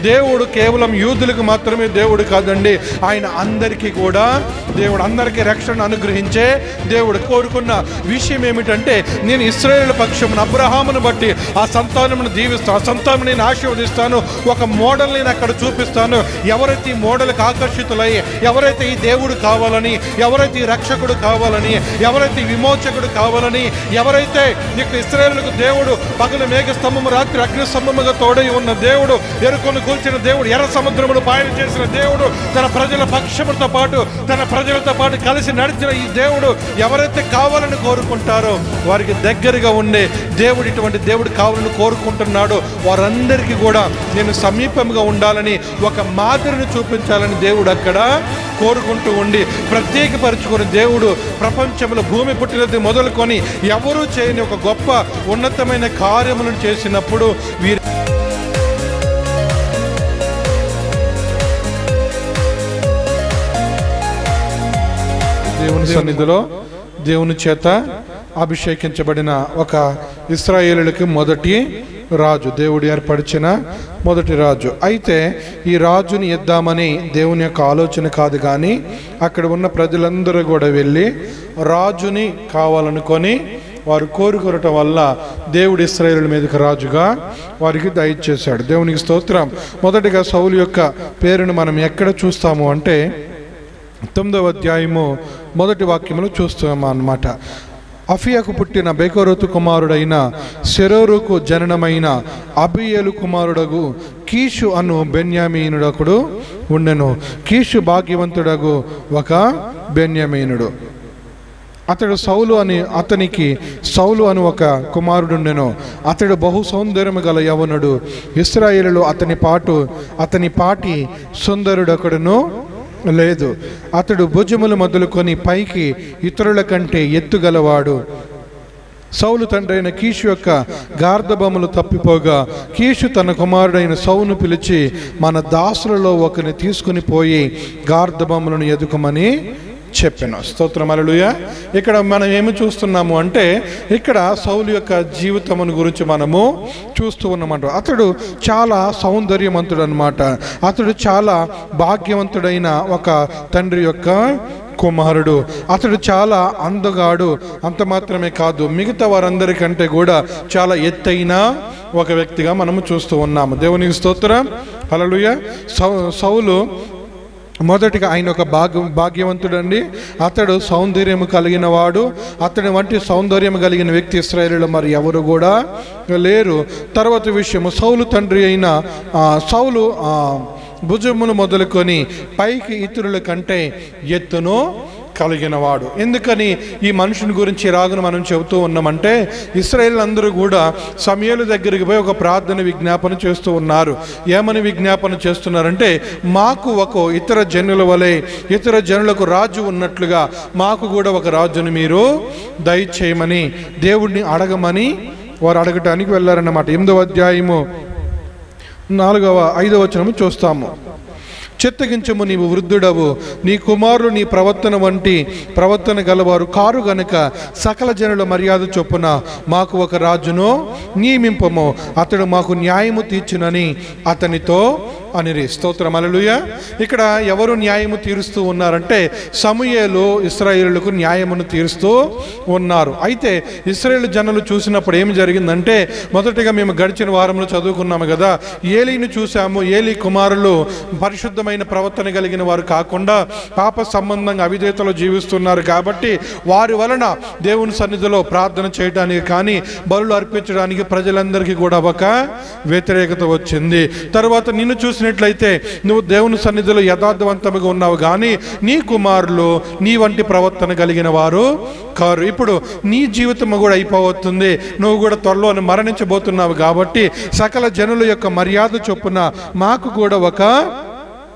దేవుడు కేవలం యూదులకు మాత్రమే దేవుడు కాదండి ఆయన అందరికీ కూడా దేవుడు అందరికీ రక్షణ అనుగ్రహించే దేవుడు కోరుకున్న విషయం ఏమిటంటే నేను ఇస్రాయేల్ పక్షమును అబ్రహామును బట్టి ఆ సంతానమును దీవిస్తాను ఆ సంతానం నేను ఆశీర్వదిస్తాను ఒక మోడల్ నేను అక్కడ చూపిస్తాను ఎవరైతే ఈ మోడల్కి ఆకర్షితులై ఎవరైతే ఈ దేవుడు కావాలని ఎవరైతే ఈ రక్షకుడు కావాలని ఎవరైతే ఈ విమోచకుడు కావాలని ఎవరైతే నీకు ఇస్రాయేలుకు దేవుడు పగలు మేఘ స్తంభము రాత్రి అగ్ని స్తంభముగా తోడై ఉన్న దేవుడు ఎరుకొని కూల్చిన దేవుడు ఎర్ర సముద్రమును పాయన చేసిన దేవుడు తన ప్రజల పక్షములతో పాటు తన ప్రజలతో పాటు కలిసి నడిచిన ఈ దేవుడు ఎవరైతే కావాలని కోరుకుంటారో వారికి దగ్గరగా ఉండే దేవుడు ఇటువంటి దేవుడు కావాలని కోరుకుంటున్నాడో వారందరికీ కూడా నేను సమీపంగా ఉండాలని ఒక మాదిరిని చూపించాలని దేవుడు అక్కడ కోరుకుంటూ ఉండి ప్రత్యేకపరుచుకుని దేవుడు ప్రపంచంలో భూమి పుట్టినది మొదలుకొని ఎవరూ చేయని ఒక గొప్ప ఉన్నతమైన కార్యములను చేసినప్పుడు వీరి దేవుని సన్నిధిలో దేవుని చేత అభిషేకించబడిన ఒక ఇస్రాయేలులకి మొదటి రాజు దేవుడు ఏర్పరిచిన మొదటి రాజు అయితే ఈ రాజుని ఇద్దామని దేవుని యొక్క ఆలోచన కాదు కానీ అక్కడ ఉన్న ప్రజలందరూ కూడా వెళ్ళి రాజుని కావాలనుకొని వారు కోరుకోవటం వల్ల దేవుడు ఇస్రాయేల్ మీదకి రాజుగా వారికి దయచేశాడు దేవునికి స్తోత్రం మొదటిగా సౌలు యొక్క పేరును మనం ఎక్కడ చూస్తాము అంటే తొమ్మిదవ అధ్యాయము మొదటి వాక్యములో చూస్తాము అన్నమాట అఫియాకు పుట్టిన బెకోరోతు కుమారుడైన శెరోరుకు జననమైన అబియేలు కుమారుడగు కీషు అను బెన్యామీనుడకుడు ఉండెను కీషు భాగ్యవంతుడగు ఒక బెన్యామీనుడు అతడు సౌలు అని అతనికి సౌలు అని ఒక కుమారుడుండెను అతడు బహు సౌందర్యము గల యవనుడు ఇస్రాయేలులో అతని పాటు అతని పాటి సుందరుడొకడును లేదు అతడు భుజములు మొదలుకొని పైకి ఇతరుల కంటే ఎత్తుగలవాడు సౌలు తండ్రి అయిన కీషు యొక్క గార్ధబొమ్మలు తప్పిపోగా కీషు తన కుమారుడైన సౌను పిలిచి మన దాసులలో ఒకరిని తీసుకుని పోయి గార్ధబొమ్మలను ఎదుకమని చెప్పాను స్తోత్రం అలలుయ ఇక్కడ మనం ఏమి చూస్తున్నాము అంటే ఇక్కడ సౌలు యొక్క జీవితమును గురించి మనము చూస్తూ ఉన్నామంట అతడు చాలా సౌందర్యవంతుడు అనమాట అతడు చాలా భాగ్యవంతుడైన ఒక తండ్రి యొక్క కుమారుడు అతడు చాలా అందగాడు అంత మాత్రమే కాదు మిగతా వారందరికంటే కూడా చాలా ఎత్తైన ఒక వ్యక్తిగా మనము చూస్తూ ఉన్నాము దేవునికి స్తోత్రం హల్లెలూయ సౌ సౌలు మొదటిగా ఆయన ఒక భాగ్య భాగ్యవంతుడండి అతడు సౌందర్యం కలిగిన వాడు అతని వంటి సౌందర్యం కలిగిన వ్యక్తి ఇస్రాయేలీలో మరి ఎవరు కూడా లేరు తర్వాత విషయము సౌలు తండ్రి అయిన ఆ, సౌలు ఆ, భుజమును మొదలుకొని పైకి ఇతరుల కంటే ఎత్తును కలిగినవాడు ఎందుకని ఈ మనుషుని గురించి రాగును మనం చెబుతూ ఉన్నామంటే ఇస్రాయేల్ అందరూ కూడా సమయాల దగ్గరికి పోయి ఒక ప్రార్థన విజ్ఞాపన చేస్తూ ఉన్నారు ఏమని విజ్ఞాపన చేస్తున్నారంటే మాకు ఒక ఇతర జనుల వలె ఇతర జనులకు రాజు ఉన్నట్లుగా మాకు కూడా ఒక రాజును మీరు దయచేయమని దేవుడిని అడగమని వారు అడగటానికి వెళ్ళారన్నమాట ఎనిమిదవ అధ్యాయము నాలుగవ ఐదవ వచనము చూస్తాము చిత్తగించము నీవు వృద్ధుడవు నీ కుమారులు నీ ప్రవర్తన వంటి ప్రవర్తన గలవారు కారు గనుక సకల జనుల మర్యాద చొప్పున మాకు ఒక రాజును నియమింపము అతడు మాకు న్యాయము తీర్చునని అతనితో అనిరి స్తోత్రం అలలుయ ఇక్కడ ఎవరు న్యాయము తీరుస్తూ ఉన్నారంటే సమూయేలు ఇస్రాయేలులకు న్యాయమును తీరుస్తూ ఉన్నారు అయితే ఇస్రాయేల్ జనులు చూసినప్పుడు ఏమి జరిగిందంటే మొదటగా మేము గడిచిన వారంలో చదువుకున్నాము కదా ఏలీని చూసాము ఏలీ కుమారులు పరిశుద్ధమైన ప్రవర్తన కలిగిన వారు కాకుండా పాప సంబంధంగా అవిధేతలో జీవిస్తున్నారు కాబట్టి వారి వలన దేవుని సన్నిధిలో ప్రార్థన చేయడానికి కానీ బలులు అర్పించడానికి ప్రజలందరికీ కూడా ఒక వ్యతిరేకత వచ్చింది తర్వాత నిన్ను చూసినట్లయితే నువ్వు దేవుని సన్నిధిలో యథార్థవంతముగా ఉన్నావు కానీ నీ కుమారులు నీ వంటి ప్రవర్తన కలిగిన వారు కారు ఇప్పుడు నీ జీవితం కూడా అయిపోతుంది నువ్వు కూడా త్వరలో మరణించబోతున్నావు కాబట్టి సకల జనుల యొక్క మర్యాద చొప్పున మాకు కూడా ఒక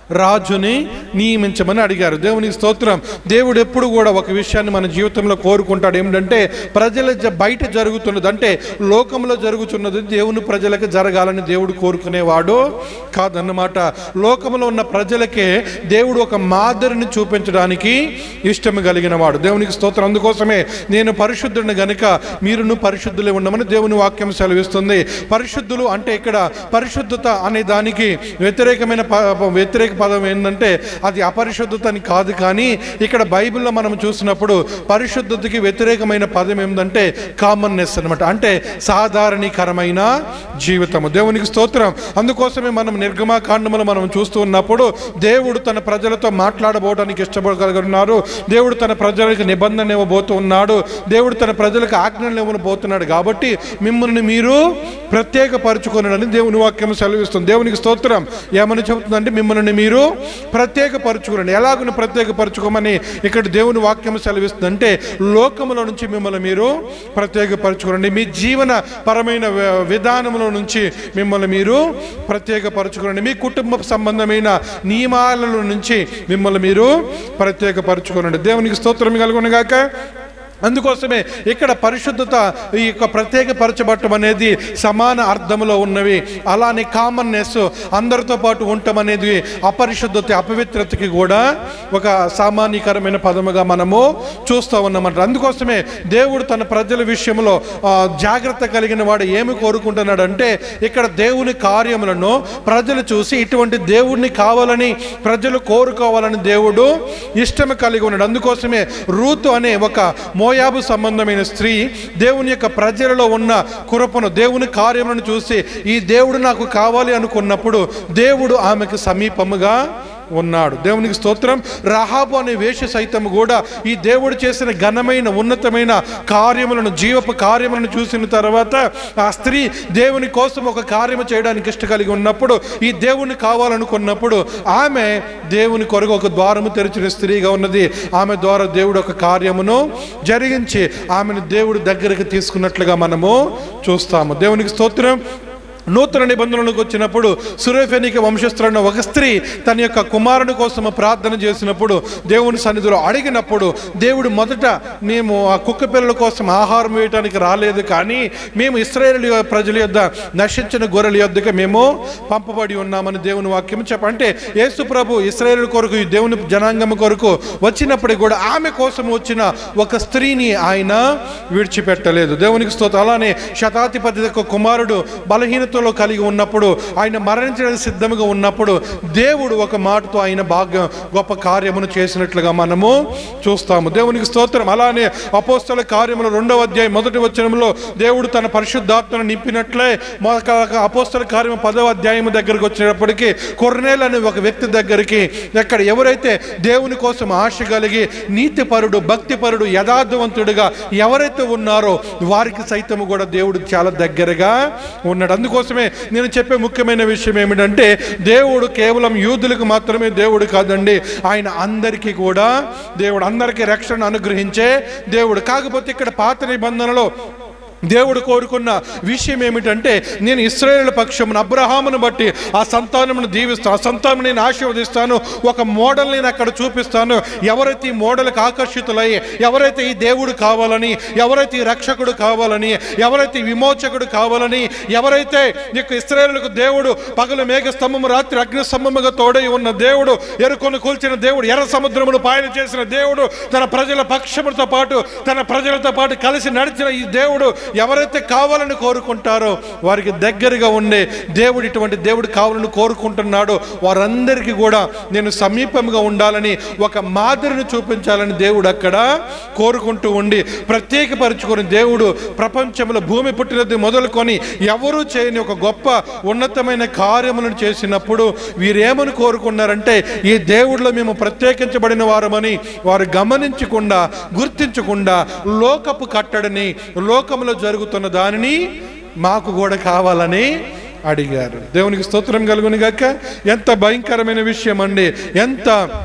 రాజుని నియమించమని అడిగారు దేవునికి స్తోత్రం దేవుడు ఎప్పుడు కూడా ఒక విషయాన్ని మన జీవితంలో కోరుకుంటాడు ఏమిటంటే ప్రజల జ- బయట జరుగుతున్నది అంటే లోకంలో జరుగుతున్నది దేవుని ప్రజలకు జరగాలని దేవుడు కోరుకునేవాడు కాదన్నమాట లోకంలో ఉన్న ప్రజలకే దేవుడు ఒక మాదిరిని చూపించడానికి ఇష్టం కలిగిన వాడు దేవునికి స్తోత్రం అందుకోసమే నేను పరిశుద్ధుడిని గనుక మీరును పరిశుద్ధులే ఉండమని దేవుని వాక్యం సెలవిస్తుంది పరిశుద్ధులు అంటే ఇక్కడ పరిశుద్ధత అనే దానికి వ్యతిరేకమైన ప- ప- వ్యతిరేక పదం ఏంటంటే అది అపరిశుద్ధత అని కాదు కానీ ఇక్కడ బైబిల్లో మనం చూసినప్పుడు పరిశుద్ధతకి వ్యతిరేకమైన పదం ఏంటంటే కామన్నెస్ అన్నమాట అంటే సాధారణీకరమైన జీవితము దేవునికి స్తోత్రం అందుకోసమే మనం నిర్గమాకాండములు మనం చూస్తూ ఉన్నప్పుడు దేవుడు తన ప్రజలతో మాట్లాడబోవడానికి ఇష్టపడగలుగుతున్నారు దేవుడు తన ప్రజలకు నిబంధన ఇవ్వబోతూ ఉన్నాడు దేవుడు తన ప్రజలకు ఆజ్ఞలు ఇవ్వబోతున్నాడు కాబట్టి మిమ్మల్ని మీరు ప్రత్యేకపరచుకున్నాడని దేవుని వాక్యం సెలవిస్తుంది దేవునికి స్తోత్రం ఏమని చెబుతుందంటే మిమ్మల్ని మీరు ప్రత్యేకపరచుకునండి ఎలాగని ప్రత్యేకపరచుకోమని ఇక్కడ దేవుని వాక్యం సెలవిస్తుంది అంటే లోకముల నుంచి మిమ్మల్ని మీరు ప్రత్యేకపరచుకోండి మీ జీవన పరమైన వి- విధానముల నుంచి మిమ్మల్ని మీరు ప్రత్యేకపరచుకోండి మీ కుటుంబ సంబంధమైన నియమాల నుంచి మిమ్మల్ని మీరు ప్రత్యేకపరచుకోనండి దేవునికి స్తోత్రం కలుగునగాక అందుకోసమే ఇక్కడ పరిశుద్ధత ఈ యొక్క ప్రత్యేకపరచబట్టం అనేది సమాన అర్థంలో ఉన్నవి అలానే కామన్నెస్ అందరితో పాటు ఉండటం అనేది అపరిశుద్ధత అపవిత్రతకి కూడా ఒక సామాన్యకరమైన పదముగా మనము చూస్తూ ఉన్నామంట అందుకోసమే దేవుడు తన ప్రజల విషయంలో ఆ, జాగ్రత్త కలిగిన వాడు ఏమి కోరుకుంటున్నాడు అంటే ఇక్కడ దేవుని కార్యములను ప్రజలు చూసి ఇటువంటి దేవుడిని కావాలని ప్రజలు కోరుకోవాలని దేవుడు ఇష్టం కలిగి ఉన్నాడు అందుకోసమే రూతు అనే ఒక మోయాబు సంబంధమైన స్త్రీ దేవుని యొక్క ప్రజలలో ఉన్న కురపను దేవుని కార్యములను చూసి ఈ దేవుడు నాకు కావాలి అనుకున్నప్పుడు దేవుడు ఆమెకు సమీపముగా ఉన్నాడు దేవునికి స్తోత్రం రహాబు అనే వేష సైతం కూడా ఈ దేవుడు చేసిన ఘనమైన ఉన్నతమైన కార్యములను జీవపు కార్యములను చూసిన తర్వాత ఆ స్త్రీ దేవుని కోసం ఒక కార్యము చేయడానికి ఇష్ట కలిగి ఉన్నప్పుడు ఈ దేవుని కావాలనుకున్నప్పుడు ఆమె దేవుని కొరకు ఒక ద్వారము తెరిచిన స్త్రీగా ఉన్నది ఆమె ద్వారా దేవుడు ఒక కార్యమును జరిగించి ఆమెను దేవుడు దగ్గరికి తీసుకున్నట్లుగా మనము చూస్తాము దేవునికి స్తోత్రం నూతన నిబంధనలకు వచ్చినప్పుడు సురేఫెనిక వంశస్థులైన ఒక స్త్రీ తన యొక్క కుమారుని కోసం ప్రార్థన చేసినప్పుడు దేవుని సన్నిధిలో అడిగినప్పుడు దేవుడు మొదట మేము ఆ కుక్క పిల్లల కోసం ఆహారం వేయటానికి రాలేదు కానీ మేము ఇస్రాయేల్ ప్రజల యొద్ద నశించిన గొర్రెల యొద్దకు మేము పంపబడి ఉన్నామని దేవుని వాక్యం చెప్ప అంటే యేసు ప్రభు ఇస్రాయేల్ కొరకు ఈ దేవుని జనాంగం కొరకు వచ్చినప్పటికీ కూడా ఆమె కోసం వచ్చిన ఒక స్త్రీని ఆయన విడిచిపెట్టలేదు దేవునికి స్తోత్రం అలానే శతాధిపతి యొక్క కుమారుడు బలహీనతలో కలిగి ఉన్నప్పుడు ఆయన మరణించడానికి సిద్ధంగా ఉన్నప్పుడు దేవుడు ఒక మాటతో ఆయన బాగా గొప్ప కార్యమును చేసినట్లుగా మనము చూస్తాము దేవునికి స్తోత్రం అలానే అపోస్తల కార్యములు రెండవ అధ్యాయం మొదటి వచనంలో దేవుడు తన పరిశుద్ధాత్మను నింపినట్లే మొదట అపోస్తల కార్యము పదవ అధ్యాయం దగ్గరికి వచ్చినప్పటికీ కొర్నేల్ అనే ఒక వ్యక్తి దగ్గరికి ఎక్కడ ఎవరైతే దేవుని కోసం ఆశ కలిగి నీతిపరుడు భక్తిపరుడు యథార్థవంతుడిగా ఎవరైతే ఉన్నారో వారికి సైతం కూడా దేవుడు చాలా దగ్గరగా ఉన్నాడు అందుకోసమే నేను చెప్పే ముఖ్యమైన విషయం ఏమిటంటే దేవుడు కేవలం యూదులకు మాత్రమే దేవుడు కాదండి ఆయన అందరికీ కూడా దేవుడు అందరికీ రక్షణ అనుగ్రహించే దేవుడు కాకపోతే ఇక్కడ పాత నిబంధనలో దేవుడు కోరుకున్న విషయం ఏమిటంటే నేను ఇస్రాయేల్ పక్షమును అబ్రహామును బట్టి ఆ సంతానమును దీవిస్తాను ఆ సంతానం నేను ఆశీర్వదిస్తాను ఒక మోడల్ నేను అక్కడ చూపిస్తాను ఎవరైతే ఈ మోడల్కి ఆకర్షితులై ఎవరైతే ఈ దేవుడు కావాలని ఎవరైతే ఈ రక్షకుడు కావాలని ఎవరైతే ఈ విమోచకుడు కావాలని ఎవరైతే నీకు ఇస్రాయేలుకు దేవుడు పగలు మేఘ స్తంభము రాత్రి అగ్ని స్తంభముగా తోడై ఉన్న దేవుడు ఎరుకొని కూల్చిన దేవుడు ఎర్ర సముద్రమును పాయన చేసిన దేవుడు తన ప్రజల పక్షములతో పాటు తన ప్రజలతో పాటు కలిసి నడిచిన ఈ దేవుడు ఎవరైతే కావాలని కోరుకుంటారో వారికి దగ్గరగా ఉండే దేవుడు ఇటువంటి దేవుడు కావాలని కోరుకుంటున్నాడో వారందరికీ కూడా నేను సమీపంగా ఉండాలని ఒక మాదిరిని చూపించాలని దేవుడు అక్కడ కోరుకుంటూ ఉండి ప్రత్యేకపరుచుకొని దేవుడు ప్రపంచంలో భూమి పుట్టినది మొదలుకొని ఎవరూ చేయని ఒక గొప్ప ఉన్నతమైన కార్యములను చేసినప్పుడు వీరేమని కోరుకున్నారంటే ఈ దేవుడిలో మేము ప్రత్యేకించబడిన వారమని వారు గమనించకుండా గుర్తించకుండా లోకపు కట్టడిని లోకంలో జరుగుతున్న దానిని మాకు కూడా కావాలని అడిగారు దేవునికి స్తోత్రం కలుగుని గాక ఎంత భయంకరమైన విషయం అండి ఎంత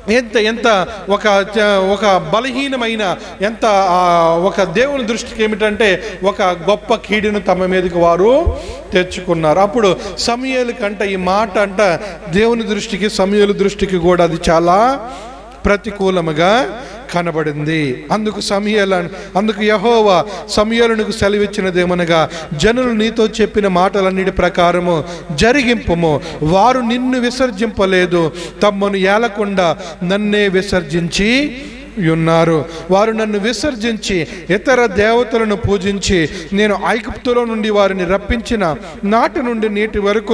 ఎంత ఎంత ఒక చ- ఒక బలహీనమైన ఎంత ఆ, ఒక దేవుని దృష్టికి ఏమిటంటే ఒక గొప్ప కీడును తమ మీదకి వారు తెచ్చుకున్నారు అప్పుడు సమయలు కంట ఈ మాట అంట దేవుని దృష్టికి సమయలు దృష్టికి కూడా అది చాలా ప్రతికూలముగా కనబడింది అందుకు సమయల అందుకు యహోవా సమయలకు సెలవిచ్చినదేమనగా జనులు నీతో చెప్పిన మాటలన్నిటి ప్రకారము జరిగింపము వారు నిన్ను విసర్జింపలేదు తమ్మను ఏలకుండా నన్నే విసర్జించి ఉన్నారు వారు నన్ను విసర్జించి ఇతర దేవతలను పూజించి నేను ఐగుప్తులో నుండి వారిని రప్పించిన నాటి నుండి నేటి వరకు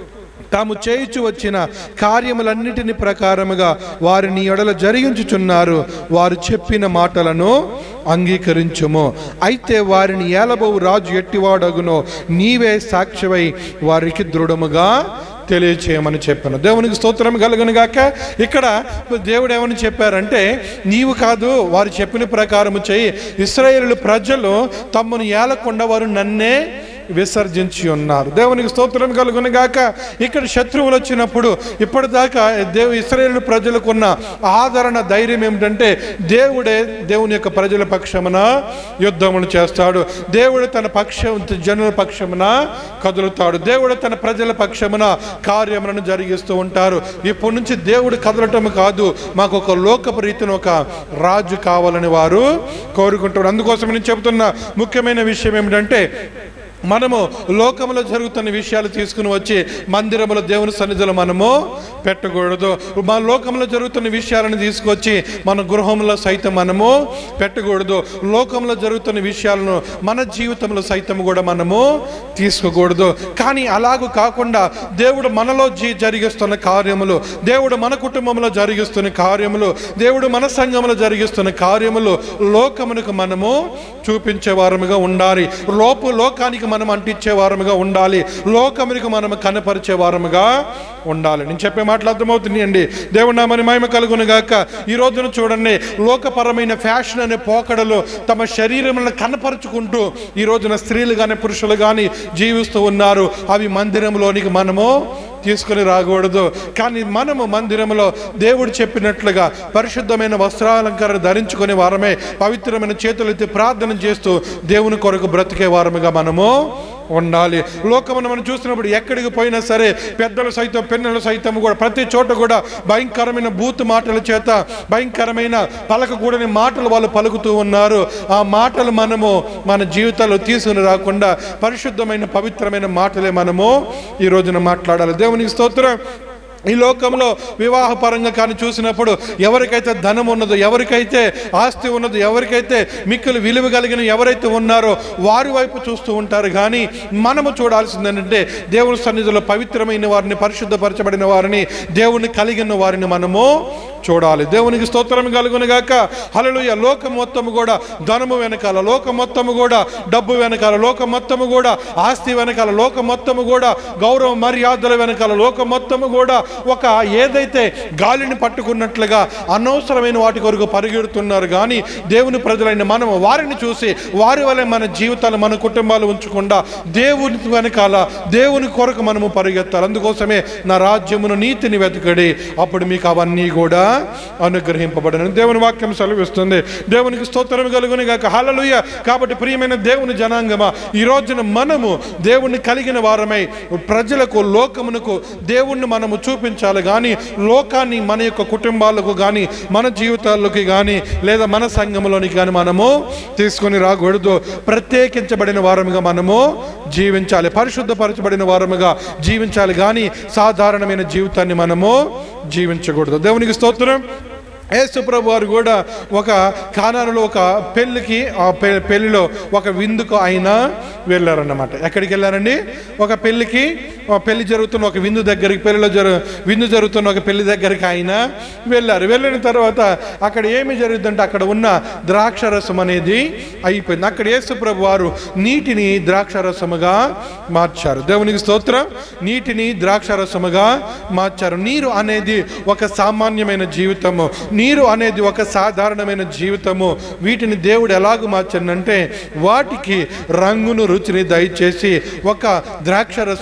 తాము చేయుచు వచ్చిన కార్యములన్నిటిని ప్రకారముగా వారిని ఎడల జరిగించుచున్నారు వారు చెప్పిన మాటలను అంగీకరించుము అయితే వారిని ఏలబోవు రాజు ఎట్టివాడగునో నీవే సాక్షివై వారికి దృఢముగా తెలియచేయమని చెప్పాను దేవునికి స్తోత్రం కలుగును గాక ఇక్కడ దేవుడు ఏమని చెప్పారంటే నీవు కాదు వారు చెప్పిన ప్రకారము చేయి ఇస్రాయేలు ప్రజలు తమ్మును ఏలకుండా వారు నన్నే విసర్జించి ఉన్నారు దేవునికి స్తోత్రం కలుగును గాక ఇక్కడ శత్రువులు వచ్చినప్పుడు ఇప్పటిదాకా దేవు ఇస్రాయేల్ ప్రజలకున్న ఆదరణ ధైర్యం ఏమిటంటే దేవుడే దేవుని యొక్క ప్రజల పక్షమున యుద్ధమును చేస్తాడు దేవుడు తన పక్షం జనుల పక్షమున కదులుతాడు దేవుడు తన ప్రజల పక్షమున కార్యములను జరిగిస్తూ ఉంటారు ఇప్పటి నుంచి దేవుడు కదలటం కాదు మాకు ఒక లోకపు రీతిని ఒక రాజు కావాలని వారు కోరుకుంటారు అందుకోసం నేను చెబుతున్న ముఖ్యమైన విషయం ఏమిటంటే మనము లోకంలో జరుగుతున్న విషయాలు తీసుకుని వచ్చి మందిరములో దేవుని సన్నిధిలో మనము పెట్టకూడదు మన లోకంలో జరుగుతున్న విషయాలను తీసుకొచ్చి మన గృహంలో సైతం మనము పెట్టకూడదు లోకంలో జరుగుతున్న విషయాలను మన జీవితంలో సైతం కూడా మనము తీసుకోకూడదు కానీ అలాగూ కాకుండా దేవుడు మనలో జీ జరిగిస్తున్న కార్యములు దేవుడు మన కుటుంబంలో జరిగిస్తున్న కార్యములు దేవుడు మన సంఘంలో జరిగిస్తున్న కార్యములు లోకమునకు మనము చూపించే వారముగా ఉండాలి లోపు లోకానికి మనం అంటించే వారముగా ఉండాలి లోకమునికి మనం కనపరిచే వారముగా ఉండాలి నేను చెప్పే మాటలు అర్థమవుతుంది అండి దేవుడు నామని మహిమ కలుగును గాక ఈ రోజున చూడండి లోకపరమైన ఫ్యాషన్ అనే పోకడలు తమ శరీరములను కనపరుచుకుంటూ ఈ రోజున స్త్రీలు కానీ పురుషులు కానీ జీవిస్తూ ఉన్నారు అవి మందిరంలోనికి మనము తీసుకొని రాకూడదు కానీ మనము మందిరంలో దేవుడు చెప్పినట్లుగా పరిశుద్ధమైన వస్త్రాలంకరణ ధరించుకునే వారమే పవిత్రమైన చేతులు ఎత్తి ప్రార్థన చేస్తూ దేవుని కొరకు బ్రతికే వారముగా మనము ఉండాలి లోకమును మనం చూసినప్పుడు ఎక్కడికి పోయినా సరే పెద్దలు సైతం పిన్నలు సైతం కూడా ప్రతి చోట కూడా భయంకరమైన బూత్ మాటల చేత భయంకరమైన పలకకూడని మాటలు వాళ్ళు పలుకుతూ ఉన్నారు ఆ మాటలు మనము మన జీవితాల్లో తీసుకుని రాకుండా పరిశుద్ధమైన పవిత్రమైన మాటలే మనము ఈ రోజున మాట్లాడాలి దేవునికి స్తోత్రం ఈ లోకంలో వివాహపరంగా కానీ చూసినప్పుడు ఎవరికైతే ధనం ఉన్నదో ఎవరికైతే ఆస్తి ఉన్నదో ఎవరికైతే మిక్కులు విలువ కలిగిన ఎవరైతే ఉన్నారో వారి వైపు చూస్తూ ఉంటారు కానీ మనము చూడాల్సింది ఏంటంటే దేవుని సన్నిధిలో పవిత్రమైన వారిని పరిశుద్ధపరచబడిన వారిని దేవుని కలిగిన వారిని మనము చూడాలి దేవునికి స్తోత్రం కలుగును గాక హల్లెలూయా లోకం మొత్తము కూడా ధనము వెనకాల లోకం మొత్తము కూడా డబ్బు వెనకాల లోకం మొత్తము కూడా ఆస్తి వెనకాల లోకం మొత్తము కూడా గౌరవ మర్యాదల వెనకాల లోకం మొత్తము కూడా ఒక ఏదైతే గాలిని పట్టుకున్నట్లుగా అనవసరమైన వాటి కొరకు పరిగెడుతున్నారు కానీ దేవుని ప్రజలైన మనం వారిని చూసి వారి వలె మన జీవితాలు మన కుటుంబాలు ఉంచకుండా దేవుని వెనకాల దేవుని కొరకు మనము పరిగెత్తాలి అందుకోసమే నా రాజ్యమును నీతిని వెతకడి అప్పుడు మీకు అవన్నీ కూడా అనుగ్రహింపబడను దేవుని వాక్యం సెలవిస్తుంది దేవునికి స్తోత్రం కలుగుని గాక హల్లెలూయా కాబట్టి ప్రియమైన దేవుని జనాంగమా ఈ రోజున మనము దేవుణ్ణి కలిగిన వారమై ప్రజలకు లోకమునకు దేవుణ్ణి మనము చూపించాలి కానీ లోకాన్ని మన యొక్క కుటుంబాలకు కానీ మన జీవితాల్లోకి కానీ లేదా మన సంఘంలోనికి కానీ మనము తీసుకొని రాకూడదు ప్రత్యేకించబడిన వారముగా మనము జీవించాలి పరిశుద్ధపరచబడిన వారముగా జీవించాలి కానీ సాధారణమైన జీవితాన్ని మనము జీవించకూడదు దేవునికి స్తోత్రం యేసు ప్రభు వారు కూడా ఒక కానాలలో ఒక పెళ్ళికి ఆ పె- పెళ్లిలో ఒక విందుకు ఆయన వెళ్ళారన్నమాట ఎక్కడికి వెళ్ళారండి ఒక పెళ్ళికి ఆ పెళ్లి జరుగుతున్న ఒక విందు దగ్గరికి పెళ్లిలో జరు విందు జరుగుతున్న ఒక పెళ్లి దగ్గరికి ఆయన వెళ్ళారు వెళ్ళిన తర్వాత అక్కడ ఏమి జరుగుతుందంటే అక్కడ ఉన్న ద్రాక్షరసం అనేది అయిపోయింది అక్కడ యేసు ప్రభు వారు నీటిని ద్రాక్షరసముగా మార్చారు దేవునికి స్తోత్రం నీటిని ద్రాక్షరసముగా మార్చారు నీరు అనేది ఒక సామాన్యమైన జీవితము నీరు అనేది ఒక సాధారణమైన జీవితము వీటిని దేవుడు ఎలాగ మార్చానంటే వాటికి రంగును రుచిని దయచేసి ఒక ద్రాక్షరసముగా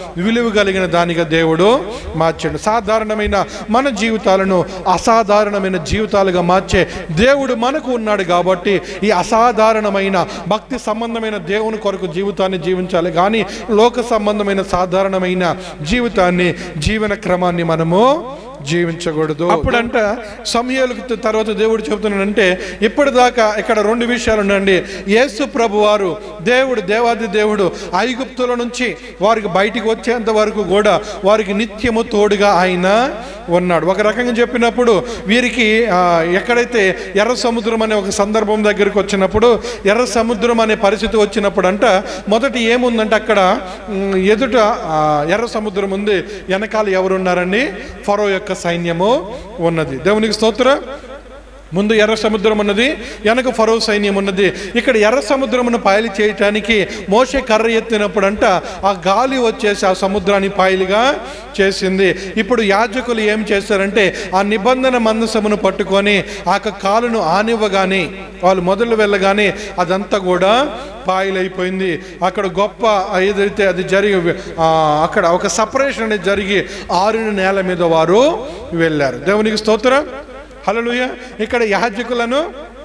విలువ కలిగిన దానిగా దేవుడు మార్చాడు సాధారణమైన మన జీవితాలను అసాధారణమైన జీవితాలుగా మార్చే దేవుడు మనకు ఉన్నాడు కాబట్టి ఈ అసాధారణమైన భక్తి సంబంధమైన దేవుని కొరకు జీవితాన్ని జీవించాలి కానీ లోక సంబంధమైన సాధారణమైన జీవితాన్ని జీవన క్రమాన్ని మనము జీవించకూడదు అప్పుడంట సమయాలకు తర్వాత దేవుడు చెబుతున్నాడంటే ఇప్పటిదాకా ఇక్కడ రెండు విషయాలు ఉండండి యేసు ప్రభు వారు దేవుడు దేవాది దేవుడు ఐగుప్తుల నుంచి వారికి బయటికి వచ్చేంత వరకు కూడా వారికి నిత్యము తోడుగా ఆయన ఉన్నాడు ఒక రకంగా చెప్పినప్పుడు వీరికి ఆ, ఎక్కడైతే ఎర్ర సముద్రం అనే ఒక సందర్భం దగ్గరికి వచ్చినప్పుడు ఎర్ర సముద్రం అనే పరిస్థితి వచ్చినప్పుడు అంట మొదటి ఏముందంటే అక్కడ ఉమ్, ఎదుట ఆ, ఎర్ర సముద్రం ఉంది వెనకాల ఎవరు ఉన్నారండి ఫరో యొక్క సైన్యము ఉన్నది దేవునికి స్తోత్రం ముందు ఎర్ర సముద్రం ఉన్నది వెనక ఫరో సైన్యం ఉన్నది ఇక్కడ ఎర్ర సముద్రమును పాయలు చేయటానికి మోసే కర్ర ఎత్తినప్పుడు అంట ఆ గాలి వచ్చేసి ఆ సముద్రాన్ని పాయలుగా చేసింది ఇప్పుడు యాజకులు ఏం చేశారంటే ఆ నిబంధన మందసమును పట్టుకొని ఆ యొక్క కాలును ఆనివ్వగానే వాళ్ళు మొదలు వెళ్ళగానే అదంతా కూడా పాయలైపోయింది అక్కడ గొప్ప ఏదైతే అది జరిగి ఆ, అక్కడ ఒక సపరేషన్ అనేది జరిగి ఆరిన నేల మీద వారు వెళ్ళారు దేవునికి స్తోత్రం హల్లెలూయా ఇక్కడ యాజకులను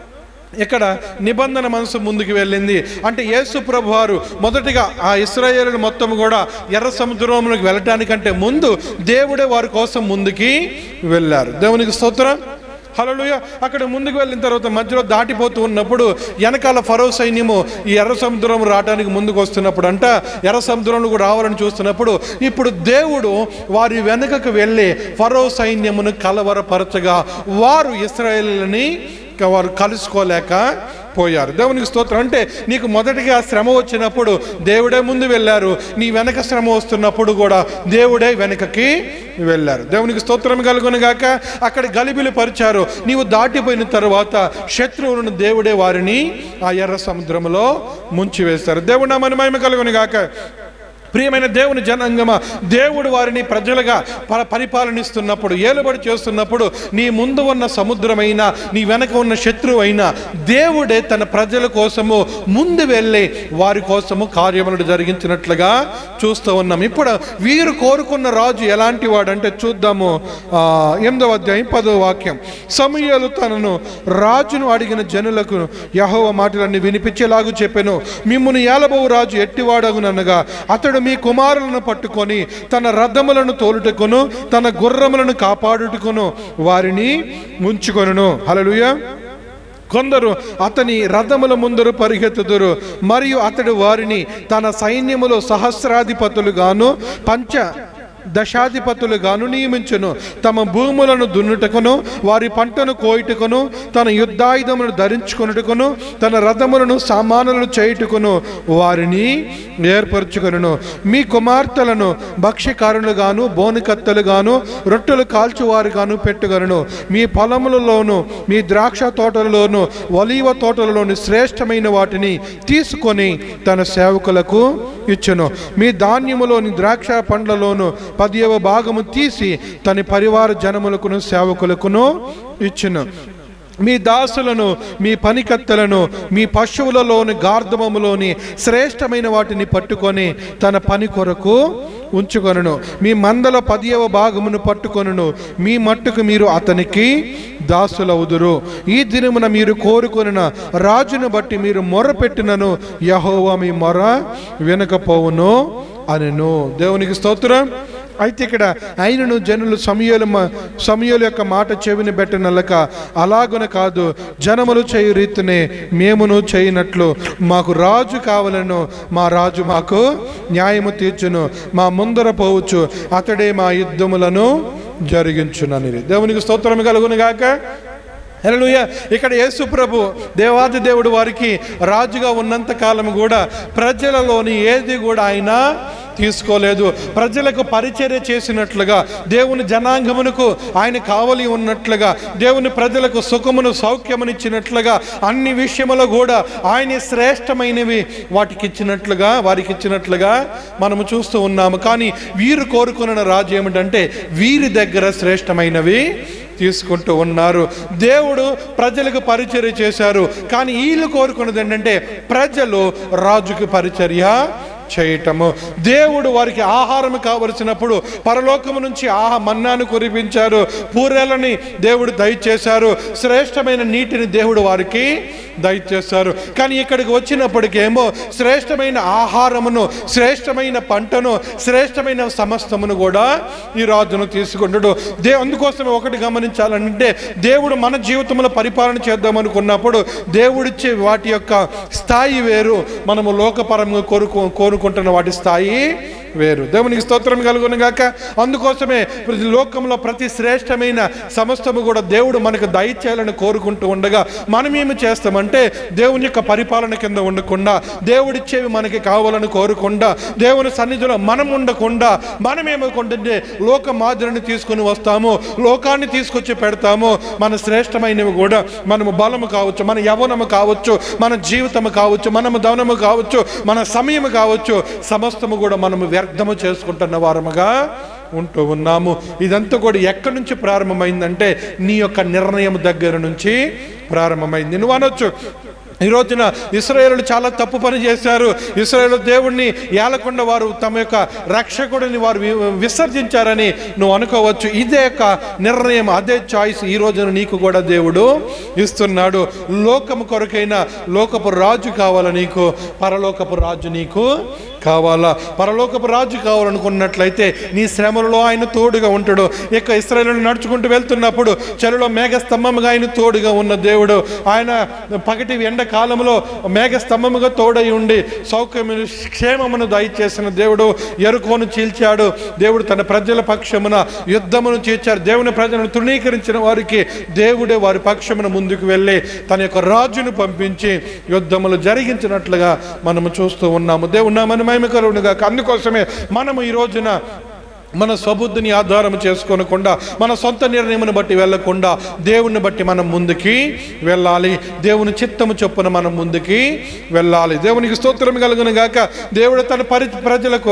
ఇక్కడ నిబంధన మనసు ముందుకు వెళ్ళింది అంటే యేసు ప్రభు వారు మొదటిగా ఆ ఇస్రాయేలు మొత్తం కూడా ఎర్ర సముద్రంలోకి వెళ్ళటానికంటే ముందు దేవుడే వారి కోసం ముందుకి వెళ్ళారు దేవునికి స్తోత్రం హలోయ అక్కడ ముందుకు వెళ్ళిన తర్వాత మధ్యలో దాటిపోతూ ఉన్నప్పుడు వెనకాల ఫరో సైన్యము ఈ ఎర్ర సముద్రం రావడానికి ముందుకు వస్తున్నప్పుడు అంట ఎర్ర సముద్రంలో రావాలని చూస్తున్నప్పుడు ఇప్పుడు దేవుడు వారి వెనుకకు వెళ్ళి ఫరో సైన్యమును కలవరపరచగా వారు ఇస్రాయేల్ని వారు కలుసుకోలేక పోయారు దేవునికి స్తోత్రం అంటే నీకు మొదటిగా శ్రమ వచ్చినప్పుడు దేవుడే ముందు వెళ్ళారు నీ వెనక శ్రమ వస్తున్నప్పుడు కూడా దేవుడే వెనకకి వెళ్ళారు దేవునికి స్తోత్రం కలుగును గాక అక్కడ గలిబిలి పరిచారు నీవు దాటిపోయిన తర్వాత శత్రువులను దేవుడే వారిని ఆ ఎర్ర సముద్రంలో ముంచివేశారు దేవుడు నా మహిమ కలుగును గాక ప్రియమైన దేవుని జనాంగమ దేవుడు వారిని ప్రజలుగా ప- పరిపాలనిస్తున్నప్పుడు ఏలుబడి చేస్తున్నప్పుడు నీ ముందు ఉన్న సముద్రమైన నీ వెనక ఉన్న శత్రువు అయినా దేవుడే తన ప్రజల కోసము ముందు వెళ్ళి వారి కోసము కార్యములు జరిగించినట్లుగా చూస్తూ ఉన్నాం ఇప్పుడు వీరు కోరుకున్న రాజు ఎలాంటి వాడంటే చూద్దాము ఆ, ఎనిమిదవ అధ్యాయం పదో వాక్యం సమూయేలు తనను రాజును అడిగిన జనులకు యహోవ మాటలన్నీ వినిపించేలాగు చెప్పెను మిమ్మును ఏలబోవు రాజు ఎట్టివాడగుననగా అతడు మీ కుమారులను పట్టుకొని తన రథములను తోలుటకును తన గుర్రములను కాపాడుటకును వారిని ఉంచుకొనును హల్లెలూయా కొందరు అతని రథముల ముందరు పరిగెత్తుదురు మరియు అతడు వారిని తన సైన్యములో సహస్రాధిపతులుగాను పంచ దశాధిపతులుగాను నియమించును తమ భూములను దున్నుటకును వారి పంటను కోయుటకును తన యుద్ధాయుధములను ధరించుకొనుటకును తన రథములను సామానులను చేయుటకును వారిని ఏర్పరచుకొనును మీ కుమార్తెలను భక్ష్యకారులుగాను బోనికత్తెలుగాను రొట్టెలు కాల్చువారుగాను పెట్టుగలను మీ పొలములలోను మీ ద్రాక్ష తోటలలోను ఒలీవ తోటలలోని శ్రేష్టమైన వాటిని తీసుకొని తన సేవకులకు ఇచ్చును మీ ధాన్యములోని ద్రాక్ష పండ్లలోను పదియవ భాగము తీసి తన పరివార జనములకును సేవకులకును ఇచ్చును మీ దాసులను మీ పనికత్తెలను మీ పశువులలోని గార్ధమములోని శ్రేష్టమైన వాటిని పట్టుకొని తన పని కొరకు ఉంచుకొనును మీ మందల పదియవ భాగమును పట్టుకొనును మీ మట్టుకు మీరు అతనికి దాసులవుదురు ఈ దినమున మీరు కోరుకొనిన రాజును బట్టి మీరు మొర పెట్టినను యహోవా మీ మొర వినకపోవును అనెను దేవునికి స్తోత్రం అయితే ఇక్కడ ఆయనను జనులు సమయలు సమయలు యొక్క మాట చెవిని పెట్టనలక అలాగున కాదు జనములు చేయు రీతినే మేమును చేయనట్లు మాకు రాజు కావాలను మా రాజు మాకు న్యాయము తీర్చును మా ముందర పోవచ్చు అతడే మా యుద్ధములను జరిగించునని దేవునికి స్తోత్రం కలుగును గాక హల్లెలూయా ఇక్కడ యేసు ప్రభు దేవాది దేవుడు వారికి రాజుగా ఉన్నంత కాలం కూడా ప్రజలలోని ఏది కూడా ఆయన తీసుకోలేదు ప్రజలకు పరిచర్య చేసినట్లుగా దేవుని జనాంగమునకు ఆయన కావలి ఉన్నట్లుగా దేవుని ప్రజలకు సుఖమును సౌఖ్యమునిచ్చినట్లుగా అన్ని విషయములో కూడా ఆయన శ్రేష్టమైనవి వాటికి ఇచ్చినట్లుగా వారికి ఇచ్చినట్లుగా మనము చూస్తూ ఉన్నాము కానీ వీరు కోరుకున్న రాజు ఏమిటంటే వీరి దగ్గర శ్రేష్టమైనవి తీసుకుంటూ ఉన్నారు దేవుడు ప్రజలకు పరిచర్య చేశారు కానీ వీళ్ళు కోరుకున్నది ఏంటంటే ప్రజలు రాజుకి పరిచర్య చేయటము దేవుడు వారికి ఆహారం కావలసినప్పుడు పరలోకము నుంచి ఆహ మన్నాను కురిపించారు పూరేలని దేవుడు దయచేశారు శ్రేష్టమైన నీటిని దేవుడు వారికి దయచేశారు కానీ ఇక్కడికి వచ్చినప్పటికేమో శ్రేష్టమైన ఆహారమును శ్రేష్టమైన పంటను శ్రేష్టమైన సమస్తమును కూడా ఈ రాజును తీసుకుంటాడు దే అందుకోసమే ఒకటి గమనించాలంటే దేవుడు మన జీవితంలో పరిపాలన చేద్దాం అనుకున్నప్పుడు దేవుడిచ్చే వాటి యొక్క స్థాయి వేరు మనము లోకపరంగా కోరుకు కోరుకుంటున్న వాటి స్థాయి వేరు దేవునికి స్తోత్రం కలుగును గాక అందుకోసమే ప్రతి లోకంలో ప్రతి శ్రేష్టమైన సమస్తము కూడా దేవుడు మనకు దయచేయాలని కోరుకుంటూ ఉండగా మనం ఏమి చేస్తామంటే దేవుని యొక్క పరిపాలన కింద ఉండకుండా దేవుడిచ్చేవి మనకి కావాలని కోరకుండా దేవుని సన్నిధిలో మనం ఉండకుండా మనం ఏమనుకుంటుంటే లోక మాదిరిని తీసుకుని వస్తాము లోకాన్ని తీసుకొచ్చి పెడతాము మన శ్రేష్టమైనవి కూడా మనము బలము కావచ్చు మన యవనము కావచ్చు మన జీవితము కావచ్చు మనము దవనము కావచ్చు మన సమయము కావచ్చు సమస్తము కూడా మనము వ్యర్థము చేసుకుంటున్న వారముగా ఉంటూ ఉన్నాము ఇదంతా కూడా ఎక్కడి నుంచి ప్రారంభమైందంటే నీ యొక్క నిర్ణయం దగ్గర నుంచి ప్రారంభమైంది నువ్వు అనొచ్చు ఈ రోజున ఇస్రాయేలు చాలా తప్పు పని చేశారు ఇస్రాయేల్ దేవుణ్ణి ఏలకుండా వారు తమ యొక్క రక్షకుడిని వారు వి- విసర్జించారని నువ్వు అనుకోవచ్చు ఇదే యొక్క నిర్ణయం అదే చాయిస్ ఈ రోజున నీకు కూడా దేవుడు ఇస్తున్నాడు లోకము కొరకైన లోకపు రాజు కావాలా నీకు పరలోకపు రాజు నీకు కావాలా పరలోకపు రాజు కావాలనుకున్నట్లయితే నీ శ్రమలలో ఆయన తోడుగా ఉంటాడు ఇక ఇస్రాయేలు నడుచుకుంటూ వెళ్తున్నప్పుడు చలిలో మేఘ స్తంభముగా ఆయన తోడుగా ఉన్న దేవుడు ఆయన పగటి ఎండకాలంలో మేఘ స్తంభముగా తోడై ఉండి సౌఖ్యమును క్షేమమును దయచేసిన దేవుడు ఎరుకోను చీల్చాడు దేవుడు తన ప్రజల పక్షమున యుద్ధమును చీల్చారు దేవుని ప్రజలను తృణీకరించిన వారికి దేవుడే వారి పక్షమున ముందుకు వెళ్ళి తన యొక్క రాజును పంపించి యుద్ధములు జరిగించినట్లుగా మనము చూస్తూ ఉన్నాము దేవుడు నామని మహిమకరుడుగా అందుకోసమే మనము ఈ రోజున మన స్వబుద్ధిని ఆధారం చేసుకోనకుండా మన సొంత నిర్ణయమును బట్టి వెళ్ళకుండా దేవుని బట్టి మనం ముందుకి వెళ్ళాలి దేవుని చిత్తము చొప్పున మనం ముందుకి వెళ్ళాలి దేవునికి స్తోత్రం కలుగును గాక దేవుడు తన పరి ప్రజలకు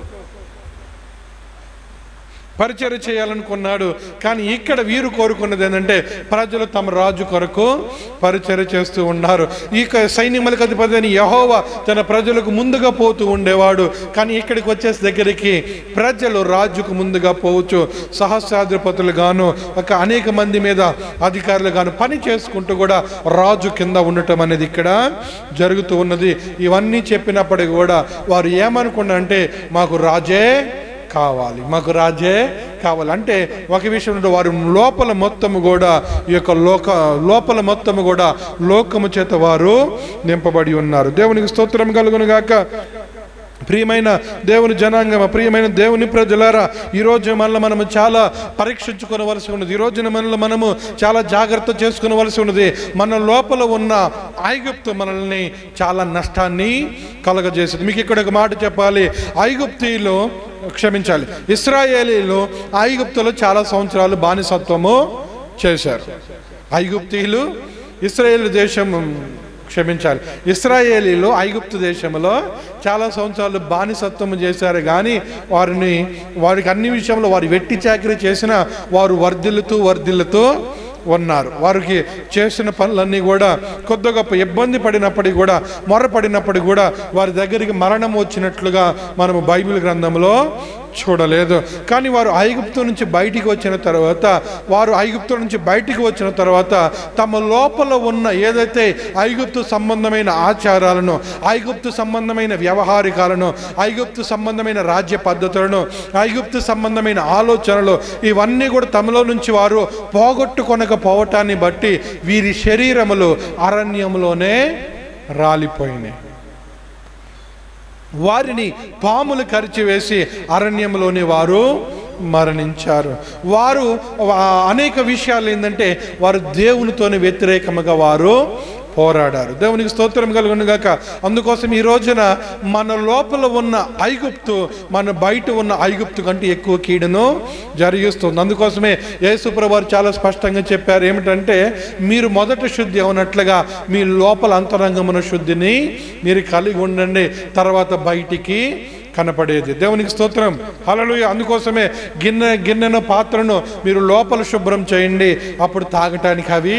పరిచయం చేయాలనుకున్నాడు కానీ ఇక్కడ వీరు కోరుకున్నది ఏంటంటే ప్రజలు తమ రాజు కొరకు పరిచయం చేస్తూ ఉన్నారు ఈ క- సైన్యములకు అధిపతి అయిన యెహోవా తన ప్రజలకు ముందుగా పోతూ ఉండేవాడు కానీ ఇక్కడికి వచ్చేసి దగ్గరికి ప్రజలు రాజుకు ముందుగా పోవచ్చు సహస్రాధిపతులు గాను ఒక అనేక మంది మీద అధికారులు గాను పని చేసుకుంటూ కూడా రాజు కింద ఉండటం అనేది ఇక్కడ జరుగుతూ ఉన్నది ఇవన్నీ చెప్పినప్పటికీ కూడా వారు ఏమనుకున్నారంటే మాకు రాజే కావాలి మాకు రాజే కావాలి అంటే ఒక విషయంలో వారు లోపల మొత్తము కూడా ఈ యొక్క లోక లోపల మొత్తము కూడా లోకము చేత వారు నింపబడి ఉన్నారు దేవునికి స్తోత్రం కలుగును గాక ప్రియమైన దేవుని జనాంగమ ప్రియమైన దేవుని ప్రజలారా ఈ రోజు మనల్ని మనము చాలా పరీక్షించుకోవలసి ఉన్నది ఈ రోజున మనల్ని మనము చాలా జాగ్రత్త చేసుకునవలసి ఉన్నది మన లోపల ఉన్న ఐగుప్తు మనల్ని చాలా నష్టాన్ని కలగజేసింది మీకు ఇక్కడ ఒక మాట చెప్పాలి ఐగుప్తీలో క్షమించాలి ఇస్రాయేలీలు ఐగుప్తులో చాలా సంవత్సరాలు బానిసత్వము చేశారు ఐగుప్తీయులు ఇస్రాయేల్ దేశం క్షమించాలి ఇస్రాయేలీలు ఐగుప్తు దేశంలో చాలా సంవత్సరాలు బానిసత్వం చేశారు కానీ వారిని వారికి అన్ని విషయంలో వారు వెట్టి చాకరీ చేసిన వారు వర్ధిల్లుతూ వర్ధిల్లుతూ ఉన్నారు వారికి చేసిన పనులన్నీ కూడా కొద్ది గొప్ప ఇబ్బంది పడినప్పటికీ కూడా మొరపడినప్పటికీ కూడా వారి దగ్గరికి మరణం వచ్చినట్లుగా మనము బైబిల్ గ్రంథంలో చూడలేదు కానీ వారు ఐగుప్తు నుంచి బయటికి వచ్చిన తర్వాత వారు ఐగుప్తు నుంచి బయటికి వచ్చిన తర్వాత తమ లోపల ఉన్న ఏదైతే ఐగుప్తు సంబంధమైన ఆచారాలను ఐగుప్తు సంబంధమైన వ్యవహారికాలను ఐగుప్తు సంబంధమైన రాజ్య పద్ధతులను ఐగుప్తు సంబంధమైన ఆలోచనలు ఇవన్నీ కూడా తమలో నుంచి వారు పోగొట్టుకొనకపోవటాన్ని బట్టి వీరి శరీరములు అరణ్యములోనే రాలిపోయినాయి వారిని పాములు కరిచివేసి అరణ్యంలోని వారు మరణించారు వారు ఆ, అనేక విషయాలు ఏంటంటే వారు దేవునితోని వ్యతిరేకముగా వారు పోరాడారు దేవునికి స్తోత్రం కలుగును గాక అందుకోసం ఈ రోజున మన లోపల ఉన్న ఐగుప్తు మన బయట ఉన్న ఐగుప్తు కంటే ఎక్కువ కీడును జరిగిస్తుంది అందుకోసమే యేసుప్రభు వారు చాలా స్పష్టంగా చెప్పారు ఏమిటంటే మీరు మొదట శుద్ధి అవునట్లుగా మీ లోపల అంతరంగమున శుద్ధిని మీరు కలిగి ఉండండి తర్వాత బయటికి కనపడేది దేవునికి స్తోత్రం హలలుయ అందుకోసమే గిన్నె గిన్నెను పాత్రను మీరు లోపల శుభ్రం చేయండి అప్పుడు తాగటానికి అవి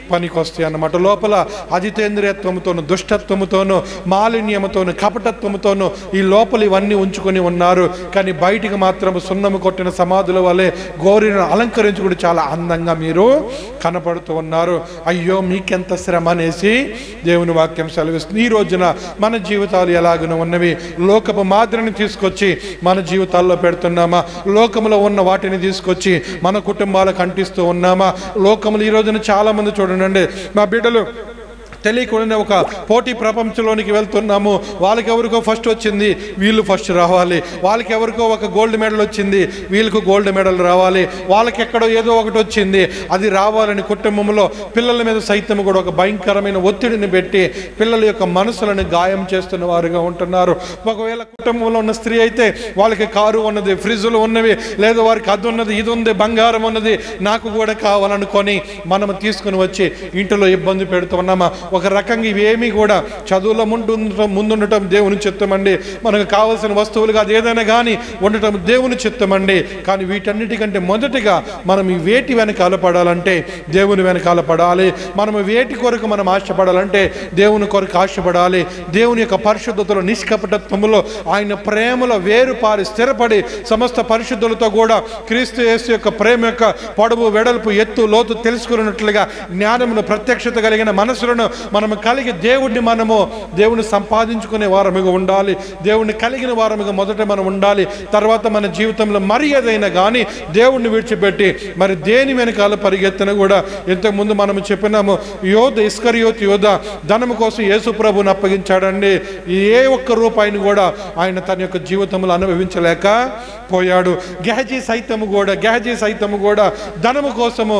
పనికొస్తాయి అన్నమాట లోపల అజితేంద్రియత్వముతోను దుష్టత్వముతోను మాలిన్యముతోను కపటత్వముతోను ఈ లోపల ఇవన్నీ ఉంచుకొని ఉన్నారు కానీ బయటికి మాత్రం సున్నము కొట్టిన సమాధుల వలె గోరిని అలంకరించుకుని చాలా అందంగా మీరు కనపడుతూ ఉన్నారు అయ్యో మీకెంత శ్రమ అనేసి దేవుని వాక్యం సెలవిస్తుంది ఈ రోజున మన జీవితాలు ఎలాగనో ఉన్నవి లోకపు మాదిరిని తీసుకొచ్చి మన జీవితాల్లో పెడుతున్నామా లోకములో ఉన్న వాటిని తీసుకొచ్చి మన కుటుంబాలకు అంటిస్తూ ఉన్నామా లోకములు ఈ రోజున చాలా మంది చూడండి మా బిడ్డలు తెలియకుండానే ఒక పోటీ ప్రపంచంలోనికి వెళ్తున్నాము వాళ్ళకి ఎవరికో ఫస్ట్ వచ్చింది వీళ్ళు ఫస్ట్ రావాలి వాళ్ళకి ఎవరికో ఒక గోల్డ్ మెడల్ వచ్చింది వీళ్ళకు గోల్డ్ మెడల్ రావాలి వాళ్ళకి ఎక్కడో ఏదో ఒకటి వచ్చింది అది రావాలని కుటుంబంలో పిల్లల మీద సైతం కూడా ఒక భయంకరమైన ఒత్తిడిని పెట్టి పిల్లల యొక్క మనసులను గాయం చేస్తున్న వారుగా ఉంటున్నారు ఒకవేళ కుటుంబంలో ఉన్న స్త్రీ అయితే వాళ్ళకి కారు ఉన్నది ఫ్రిడ్జ్లు ఉన్నవి లేదా వారికి అది ఉన్నది ఇది ఉంది బంగారం ఉన్నది నాకు కూడా కావాలనుకొని మనం తీసుకుని వచ్చి ఇంటిలో ఇబ్బంది పెడుతున్నామా ఒక రకంగా ఇవేమీ కూడా చదువులో ముందు ముందుండటం దేవుని చిత్తమండి మనకు కావలసిన వస్తువులుగా అది ఏదైనా కానీ ఉండటం దేవుని చిత్తమండి కానీ వీటన్నిటికంటే మొదటిగా మనం ఈ వేటి వెనకాల పడాలంటే దేవుని వెనకాల పడాలి మనం వేటి కొరకు మనం ఆశపడాలంటే దేవుని కొరకు ఆశపడాలి దేవుని యొక్క పరిశుద్ధతలో నిష్కపటత్వములో ఆయన ప్రేమలో వేరుపారి స్థిరపడి సమస్త పరిశుద్ధులతో కూడా క్రీస్తు యేసు యొక్క ప్రేమ యొక్క పొడవు వెడల్పు ఎత్తు లోతు తెలుసుకున్నట్లుగా జ్ఞానమును ప్రత్యక్షత కలిగిన మనసులను మనము కలిగి దేవుడిని మనము దేవుని సంపాదించుకునే వారముగా ఉండాలి దేవుడిని కలిగిన వారముగా మొదట మనం ఉండాలి తర్వాత మన జీవితంలో మరి ఏదైనా కానీ దేవుడిని విడిచిపెట్టి మరి దేని వెనకాల పరిగెత్తిన కూడా ఇంతకుముందు మనం చెప్పినాము యోధ ఇస్కరియోత్ యోధ ధనము కోసం యేసు ప్రభుని అప్పగించాడండి ఏ ఒక్క రూపాయిని కూడా ఆయన తన యొక్క జీవితంలో అనుభవించలేక పోయాడు గెహజీ సైతము కూడా గెహజీ సైతము కూడా ధనము కోసము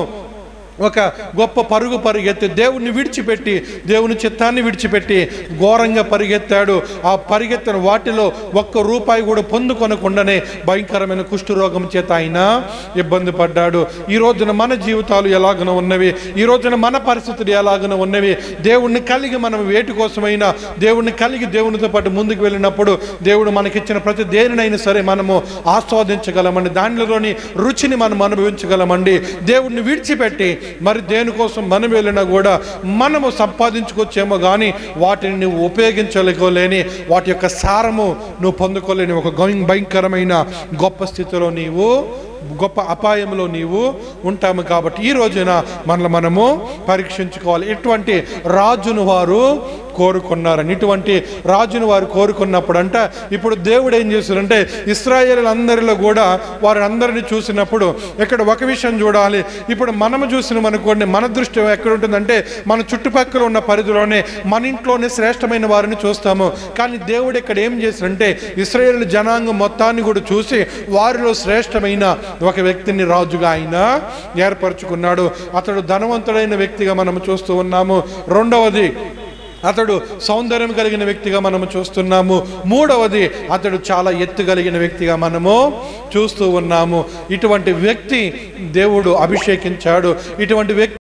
ఒక గొప్ప పరుగు పరిగెత్తి దేవుణ్ణి విడిచిపెట్టి దేవుని చిత్తాన్ని విడిచిపెట్టి ఘోరంగా పరిగెత్తాడు ఆ పరిగెత్తిన వాటిలో ఒక్క రూపాయి కూడా పొందుకొనకుండానే భయంకరమైన కుష్ఠరోగం చేత ఆయన ఇబ్బంది పడ్డాడు ఈ రోజున మన జీవితాలు ఎలాగన ఉన్నవి ఈ రోజున మన పరిస్థితులు ఎలాగన ఉన్నవి దేవుణ్ణి కలిగి మనం వేటి కోసమైనా దేవుణ్ణి కలిగి దేవునితో పాటు ముందుకు వెళ్ళినప్పుడు దేవుడు మనకిచ్చిన ప్రతి దేనినైనా సరే మనము ఆస్వాదించగలమండి దానిలోని రుచిని మనం అనుభవించగలమండి దేవుణ్ణి విడిచిపెట్టి మరి దేనికోసం మనం వెళ్ళినా కూడా మనము సంపాదించుకోవచ్చేమో కానీ వాటిని నువ్వు ఉపయోగించలేకోలేని వాటి యొక్క సారము నువ్వు పొందుకోలేని ఒక గొం- భయంకరమైన గొప్ప స్థితిలో నీవు గొప్ప అపాయంలో నీవు ఉంటాము కాబట్టి ఈ రోజున మనల్ని మనము పరీక్షించుకోవాలి ఎటువంటి రాజును వారు కోరుకున్నారని ఇటువంటి రాజును వారు కోరుకున్నప్పుడు అంట ఇప్పుడు దేవుడు ఏం చేశారంటే ఇస్రాయేలందరిలో కూడా వారందరిని చూసినప్పుడు ఇక్కడ ఒక విషయం చూడాలి ఇప్పుడు మనము చూసిన అనుకోండి మన దృష్టి ఎక్కడ ఉంటుందంటే మన చుట్టుపక్కల ఉన్న పరిధిలోనే మన ఇంట్లోనే శ్రేష్టమైన వారిని చూస్తాము కానీ దేవుడు ఇక్కడ ఏం చేశారంటే ఇస్రాయేల్ జనాంగం మొత్తాన్ని కూడా చూసి వారిలో శ్రేష్టమైన ఒక వ్యక్తిని రాజుగా ఆయన ఏర్పరచుకున్నాడు అతడు ధనవంతుడైన వ్యక్తిగా మనం చూస్తూ ఉన్నాము రెండవది అతడు సౌందర్యం కలిగిన వ్యక్తిగా మనము చూస్తున్నాము మూడవది అతడు చాలా ఎత్తు కలిగిన వ్యక్తిగా మనము చూస్తూ ఉన్నాము ఇటువంటి వ్యక్తి దేవుడు అభిషేకించాడు ఇటువంటి వ్యక్తి